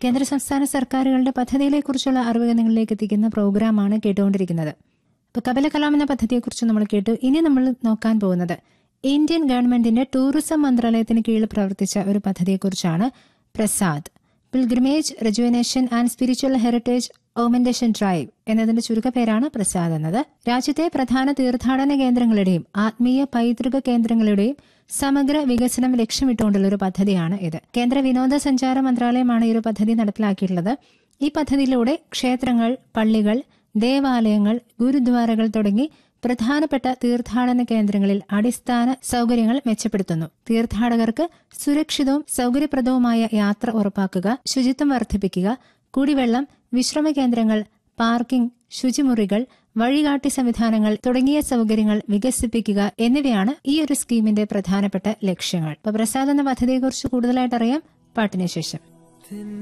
കേന്ദ്ര സംസ്ഥാന സർക്കാരുകളുടെ പദ്ധതികളെക്കുറിച്ചുള്ള അറിവുകൾ നിങ്ങളിലേക്ക് എത്തിക്കുന്ന പ്രോഗ്രാമാണ് കേട്ടുകൊണ്ടിരിക്കുന്നത് ഇപ്പൊ കപില കലാം എന്ന പദ്ധതിയെക്കുറിച്ച് നമ്മൾ കേട്ടു ഇനി നമ്മൾ നോക്കാൻ പോകുന്നത് ഇന്ത്യൻ ഗവൺമെന്റിന്റെ ടൂറിസം മന്ത്രാലയത്തിന് കീഴിൽ പ്രവർത്തിച്ച ഒരു പദ്ധതിയെക്കുറിച്ചാണ് PRASAD pilgrimage rejuvenation and spiritual heritage augmentation drive എന്നതിന്റെ ചുരുക്കപ്പേരാണ് പ്രസാദ് എന്നത് രാജ്യത്തെ പ്രധാന തീർത്ഥാടന കേന്ദ്രങ്ങളുടെയും ആത്മീയ പൈതൃക കേന്ദ്രങ്ങളുടെയും സമഗ്ര വികസനം ലക്ഷ്യമിട്ടുകൊണ്ടുള്ള ഒരു പദ്ധതിയാണ് ഇത് കേന്ദ്ര വിനോദസഞ്ചാര മന്ത്രാലയമാണ് ഈ ഒരു പദ്ധതി നടപ്പിലാക്കിയിട്ടുള്ളത് ഈ പദ്ധതിയിലൂടെ ക്ഷേത്രങ്ങൾ പള്ളികൾ ദേവാലയങ്ങൾ ഗുരുദ്വാരകൾ തുടങ്ങി പ്രധാനപ്പെട്ട തീർത്ഥാടന കേന്ദ്രങ്ങളിൽ അടിസ്ഥാന സൗകര്യങ്ങൾ മെച്ചപ്പെടുത്തുന്നു തീർത്ഥാടകർക്ക് സുരക്ഷിതവും സൗകര്യപ്രദവുമായ യാത്ര ഉറപ്പാക്കുക ശുചിത്വം വർദ്ധിപ്പിക്കുക കുടിവെള്ളം വിശ്രമ കേന്ദ്രങ്ങൾ പാർക്കിംഗ് ശുചിമുറികൾ വഴികാട്ടി സംവിധാനങ്ങൾ തുടങ്ങിയ സൗകര്യങ്ങൾ വികസിപ്പിക്കുക എന്നിവയാണ് ഈ ഒരു സ്കീമിന്റെ പ്രധാനപ്പെട്ട ലക്ഷ്യങ്ങൾ ഇപ്പൊ പ്രസാദ് എന്ന പദ്ധതിയെക്കുറിച്ച് കൂടുതലായിട്ട് അറിയാം പാട്ടിന് ശേഷം